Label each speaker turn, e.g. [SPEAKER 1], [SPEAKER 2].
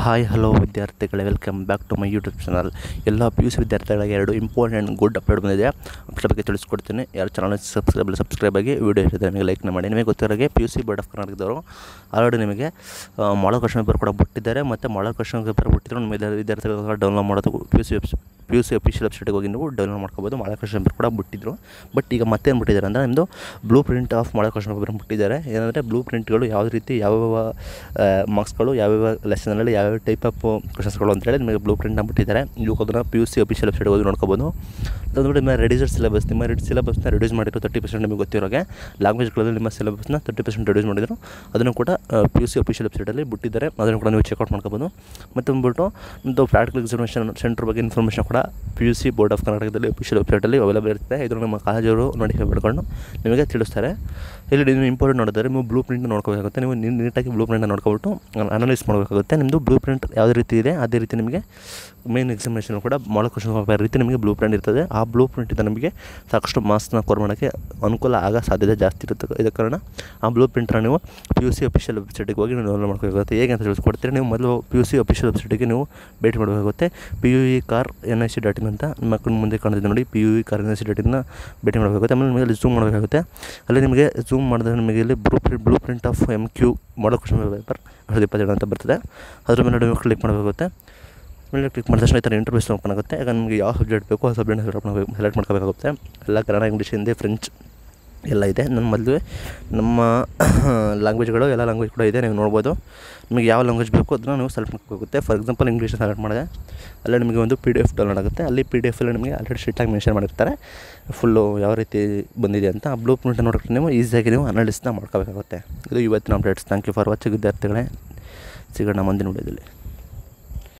[SPEAKER 1] hi hello ವಿದ್ಯಾರ್ಥಿಗಳೇ welcome back to my YouTube channel ಎಲ್ಲ P U C ವಿದ್ಯಾರ್ಥಿಗಳಿಗೆ ಎರಡು ಇಂಪಾರ್ಟೆಂಟ್ ಗುಡ್ ಅಪ್ಡೇಟ್ ಬಂದಿದೆ ಅದ್ರ ಬಗ್ಗೆ ತಿಳಿಸ್ಕೊಡ್ತೀನಿ ಯಾರು ಚಾನಲ್ ಸಬ್ಸ್ಕ್ರೈಬ್ ಸಬ್ಸ್ಕ್ರೈಬ್ ಆಗಿ ವೀಡಿಯೋ ಇರುತ್ತೆ ನಿಮಗೆ ಲೈಕ್ನ ಮಾಡಿ ನಿಮಗೆ ಗೊತ್ತಿರೋಗೆ P U C board of ಕರ್ನಾಟಕದವರು ಆಲ್ರೆಡಿ ನಿಮಗೆ ಮಾಡಲ್ ಕ್ವಶನ್ ಪೇಪರ್ ಕೂಡ ಬಿಟ್ಟಿದ್ದಾರೆ ಮತ್ತು ಮಾಡಲ್ ಕ್ವಶನ್ ಪೇಪರ್ ಬಿಟ್ಟಿದ್ರು ನಿಮಗೆ ವಿದ್ಯಾರ್ಥಿಗಳು ಡೌನ್ಲೋಡ್ ಮಾಡೋದು P U C P U C official ವೆಬ್ಸೈಟ್ಗೆ ಹೋಗಿ ನೀವು ಡೌನ್ಲೋಡ್ ಮಾಡ್ಕೋಬೋದು ಮಾಡಲ್ ಕ್ವಶನ್ ಪೇಪರ್ ಕೂಡ ಬಿಟ್ಟಿದ್ರು ಬಟ್ ಈಗ ಮತ್ತೇನು ಬಿಟ್ಟಿದ್ದಾರೆ ಅಂದರೆ ನಿಮ್ಮದು blue print of model question paper ಬಿಟ್ಟಿದ್ದಾರೆ ಏನಂದರೆ ಬ್ಲೂ ಪ್ರಿಂಟ್ಗಳು ಯಾವ ರೀತಿ ಯಾವ್ಯಾವ ಮಾರ್ಕ್ಸ್ಗಳು ಯಾವ್ಯಾವ ಲೆಸನಲ್ಲಿ ಯಾವ್ಯಾವ ಟೈಪ್ ಆಫ್ ಕ್ವಶನ್ಸ್ಗಳು ಅಂತೇಳಿ ನಿಮಗೆ ಬ್ಲೂ ಪ್ರಿಂಟ್ನ ಬಿಟ್ಟಿದ್ದಾರೆ ನೀವು ಅದನ್ನು ಪಿ ಯು ಸಿ ಅಫಿಷಿಯಲ್ ವೆಬ್ಸೈಟ್ಗೆ ಹೋಗಿ ನೋಡ್ಕೋಬೋದು ಅದು ನೋಡಿ ನಿಮ್ಮ ರೆಡ್ಯೂಸರ್ ಸಿಲೆಬಸ್ ನಿಮ್ಮ ರೆಡ್ ಸಿಲೆಬಸ್ನ ರಿಡ್ಯೂಸ್ ಮಾಡಿದ್ರು ತರ್ಟಿ ಪರ್ಸೆಂಟ್ ನಿಮಗೆ ಗೊತ್ತಿರೋಗೆ ಲ್ಯಾಂಗ್ವೇಜ್ಗಳಲ್ಲಿ ನಿಮ್ಮ ಸಿಲೆಬಸ್ನ ತರ್ಟಿ ಪರ್ಸೆಂಟ್ ರಿಡ್ಯೂಸ್ ಮಾಡಿದ್ರು ಅದನ್ನು ಕೂಡ ಪಿ ಯು ಸಿ ಅಫಿಷಿಯಲ್ ವೆಬ್ಸೈಟಲ್ಲಿ ಬಿಟ್ಟಿದ್ದಾರೆ ಅದನ್ನು ಕೂಡ ನೀವು ಚೆಕ್ಔಟ್ ಮಾಡ್ಕೋಬೋದು ಮತ್ತು ಬಂದ್ಬಿಟ್ಟು ನಿಮ್ಮದು ಪ್ರಾಕ್ಟಿಕಲ್ ಎಕ್ಸಾಮಿನೇಷನ್ ಸೆಂಟರ್ ಬಗ್ಗೆ ಇನ್ಫಾರ್ಮೇಷನ್ ಕೂಡ P U C board of ಕರ್ನಾಟಕದಲ್ಲಿ ಅಫಿಷಿಯಲ್ ವೆಬ್ಸೈಟಲ್ಲಿ ಅವೈಲೇಬಲ್ ಇರುತ್ತೆ ಇದು ನಮ್ಮ ಕಾಲೇಜವರು ನೋಟಿಫೈ ಮಾಡ್ಕೊಂಡು ನಿಮಗೆ ತಿಳಿಸ್ತಾರೆ ಇಲ್ಲಿ ನೀವು ಇಂಪಾರ್ಟೆಂಟ್ ನೋಡಿದರೆ ನೀವು ಬ್ಲೂ ಪ್ರಿಂಟ್ ನೋಡ್ಕೋಬೇಕಾಗುತ್ತೆ ನೀವು ನೀ- ನೀಟಾಗಿ ಬ್ಲೂ ಪ್ರಿಂಟ್ ನೋಡ್ಕೊಬಿಟ್ಟು ಅನಲೈಸ್ ಮಾಡಬೇಕಾಗುತ್ತೆ ನಿಮ್ಮದು ಬ್ಲೂ ಪ್ರಿಂಟ್ ಯಾವುದೇ ರೀತಿ ಇದೆ ಅದೇ ರೀತಿ ನಿಮಗೆ ಮೇನ್ ಎಕ್ಸಾಮಿನೇಷನ್ ಕೂಡ ಮಾಡೋ ಕ್ವಶನ್ ಪೇಪರ್ ರೀತಿ ನಿಮಗೆ ಬ್ಲೂ ಪ್ರಿಂಟ್ ಇರ್ತದೆ ಆ ಬ್ಲೂ ಪ್ರಿಂಟಿಂದ ನಮಗೆ ಸಾಕಷ್ಟು ಮಾರ್ಕ್ಸ್ನ ಕವರ್ ಮಾಡೋಕ್ಕೆ ಅನುಕೂಲ ಆಗೋ ಸಾಧ್ಯತೆ ಜಾಸ್ತಿ ಇರುತ್ತೆ ಇದ ಕಾರಣ ಆ ಬ್ಲೂ ಪ್ರಿಂಟ್ನ ನೀವು ಪಿ ಯು ಸಿ ಅಫಿಷಿಯಲ್ ವೆಬ್ಸೈಟಿಗೆ ಹೋಗಿ ನೀವು ಡೌನ್ಲೋಡ್ ಮಾಡ್ಕೋಬೇಕಾಗುತ್ತೆ ಹೇಗೆ ಅಂತ ತಿಳಿಸ್ಕೊಡ್ತೀರಿ ನೀವು ಮೊದಲು ಪಿ ಯು ಸಿ ಅಫಿಷಿಯಲ್ ವೆಬ್ಸೈಟಿಗೆ ನೀವು ಭೇಟಿ ಮಾಡಬೇಕಾಗುತ್ತೆ P U E kar N I C dot in ಅಂತ ನಿಮ್ಮ ಕಣ್ಣು ಮುಂದೆ ಕಾಣಿಸಿದೆ ನೋಡಿ P U E kar N I C dot ಇನ್ನ ಭೇಟಿ ಮಾಡಬೇಕಾಗುತ್ತೆ ಆಮೇಲೆ ನಿಮಗೆ ಅಲ್ಲಿ ಝೂಮ್ ಮಾಡಬೇಕಾಗುತ್ತೆ ಅಲ್ಲಿ ನಿಮಗೆ ಝೂಮ್ ಮಾಡಿದ್ರೆ ನಿಮಗೆ ಇಲ್ಲಿ blue print blue print of M Q ಮಾಡೋ ಕ್ವಶನ್ ಪೇಪರ್ ಎರಡು ಇಪ್ಪತ್ತೆರಡು ಅಂತ ಬರ್ತದೆ ಅದ್ರ ಮೇಲೆ ನೀವು ಕ್ಲಿಕ್ ಮಾಡಬೇಕಾಗುತ್ತೆ ಮೇಲೆ ಕ್ಲಿಕ್ ಮಾಡಿದ ತಕ್ಷಣ ಈ ಥರ ಇಂಟರ್ವ್ಯೂಸ್ ಓಪನ್ ಆಗುತ್ತೆ ಈಗ ನಿಮಗೆ ಯಾವ ಸಬ್ಜೆಕ್ಟ್ ಬೇಕೋ ಆ ಸಬ್ಜೆಕ್ಟ್ನ ಸೆಲೆಕ್ಟ್ ಮಾಡಬೇಕು ಸೆಲೆಕ್ಟ್ ಮಾಡ್ಕೋಬೇಕಾಗುತ್ತೆ ಎಲ್ಲ ಕನ್ನಡ ಇಂಗ್ಲೀಷ್ ಹಿಂದಿ ಫ್ರೆಂಚ್ ಎಲ್ಲ ಇದೆ ನನ್ನ ಮೊದಲು ನಮ್ಮ ಲ್ಯಾಂಗ್ವೇಜ್ಗಳು ಎಲ್ಲ ಲ್ಯಾಂಗ್ವೇಜ್ ಕೂಡ ಇದೆ ನೀವು ನೋಡ್ಬೋದು ನಿಮಗೆ ಯಾವ ಲ್ಯಾಂಗ್ವೇಜ್ ಬೇಕು ಅದನ್ನು ನೀವು ಸೆಲೆಕ್ಟ್ ಮಾಡ್ಕೋಬೇಕಾಗುತ್ತೆ ಫಾರ್ ಎಕ್ಸಾಂಪಲ್ ಇಂಗ್ಲೀಷ್ ಸೆಲೆಕ್ಟ್ ಮಾಡಿದೆ ಅಲ್ಲೇ ನಿಮಗೆ ಒಂದು ಪಿ ಡಿ ಎಫ್ ಡೌನ್ಲೋಡ್ ಆಗುತ್ತೆ ಅಲ್ಲಿ ಪಿ ಡಿ ಎಫಲ್ಲಿ ನಿಮಗೆ ಆಲ್ರೆಡಿ ಶೀಟಾಗಿ ಮೆನ್ಷನ್ ಮಾಡಿರ್ತಾರೆ ಫುಲ್ಲು ಯಾವ ರೀತಿ ಬಂದಿದೆ ಅಂತ ಆ ಬ್ಲೂ ಪ್ರಿಂಟ್ ನೋಡ್ಕೊಂಡು ನೀವು ಈಸಿಯಾಗಿ ನೀವು ಅನಾಲಿಸ್ನ ಮಾಡ್ಕೋಬೇಕಾಗುತ್ತೆ ಇದು ಇವತ್ತಿನ updates thank you for watching ವಿದ್ಯಾರ್ಥಿಗಳೇ ಸಿಗೋಣ ಮುಂದಿನ ವಿಡಿಯೋದಲ್ಲಿ